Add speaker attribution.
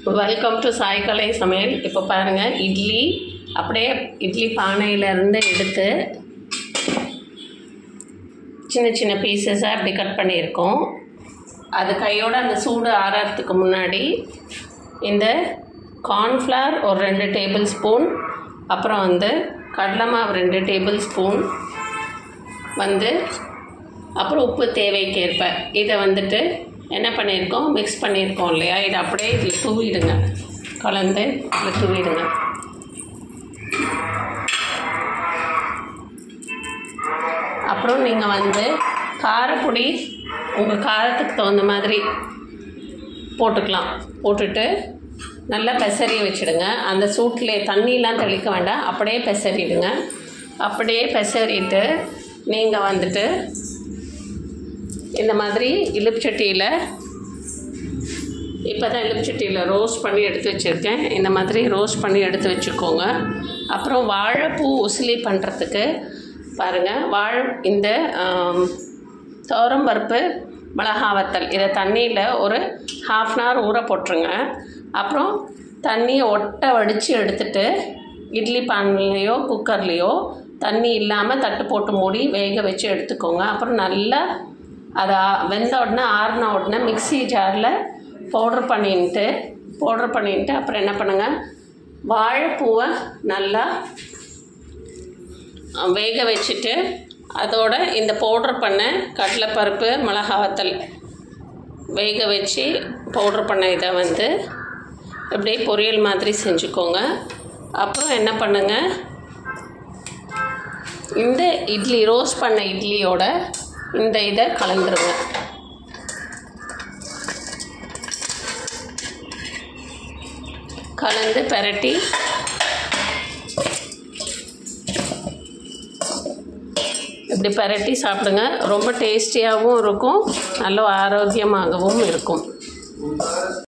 Speaker 1: welcome to சாய்கலை சமையல் இப்போ பாருங்கள் இட்லி அப்படியே இட்லி பானையிலேருந்து எடுத்து சின்ன சின்ன பீசஸாக அப்படி கட் பண்ணியிருக்கோம் அது கையோட அந்த சூடு ஆறறதுக்கு முன்னாடி இந்த கார்ன்ஃப்ளவர் ஒரு ரெண்டு டேபிள் ஸ்பூன் அப்புறம் வந்து கடலை மாவு ரெண்டு டேபிள் ஸ்பூன் வந்து அப்புறம் உப்பு தேவைக்கேற்ப இதை வந்துட்டு என்ன பண்ணியிருக்கோம் மிக்ஸ் பண்ணியிருக்கோம் இல்லையா இதை அப்படியே இதில் தூவிடுங்க கலந்து இதில் தூவிடுங்க அப்புறம் நீங்கள் வந்து காரப்பொடி உங்கள் காரத்துக்கு தகுந்த மாதிரி போட்டுக்கலாம் போட்டுட்டு நல்லா பெசரி வச்சுடுங்க அந்த சூட்டிலே தண்ணிலாம் தெளிக்க வேண்டாம் அப்படியே பெசரிடுங்க அப்படியே பெசரிட்டு நீங்கள் வந்துட்டு இந்த மாதிரி இலுப்புச்சட்டியில் இப்போ தான் இலுப்புச்சட்டியில் ரோஸ்ட் பண்ணி எடுத்து வச்சுருக்கேன் இந்த மாதிரி ரோஸ்ட் பண்ணி எடுத்து வச்சுக்கோங்க அப்புறம் வாழைப்பூ உசிலி பண்ணுறதுக்கு பாருங்கள் வாழை இந்த துவரம்பருப்பு மிளகா வத்தல் இதை தண்ணியில் ஒரு ஹாஃப் அன் ஹவர் ஊற போட்டுருங்க அப்புறம் தண்ணியை ஒட்டை வடித்து எடுத்துட்டு இட்லி பான்லேயோ குக்கர்லேயோ தண்ணி இல்லாமல் தட்டு போட்டு மூடி வேக வச்சு எடுத்துக்கோங்க அப்புறம் நல்லா அதை வெந்த உடனே ஆறின உடனே மிக்ஸி ஜாரில் பவுட்ரு பண்ணிட்டு பவுட்ரு பண்ணிட்டு அப்புறம் என்ன பண்ணுங்கள் வாழைப்பூவை நல்லா வேக வச்சுட்டு அதோட இந்த பவுட்ரு பண்ண கடலைப்பருப்பு மிளகா வத்தல் வேக வச்சு பவுட்ரு பண்ண இதை வந்து இப்படியே பொரியல் மாதிரி செஞ்சுக்கோங்க அப்புறம் என்ன பண்ணுங்கள் இந்த இட்லி ரோஸ்ட் பண்ண இட்லியோட இந்த இதை கலந்துருங்க கலந்து பெரட்டி இப்படி பெரட்டி சாப்பிடுங்க ரொம்ப டேஸ்டியாகவும் இருக்கும் நல்ல ஆரோக்கியமாகவும் இருக்கும்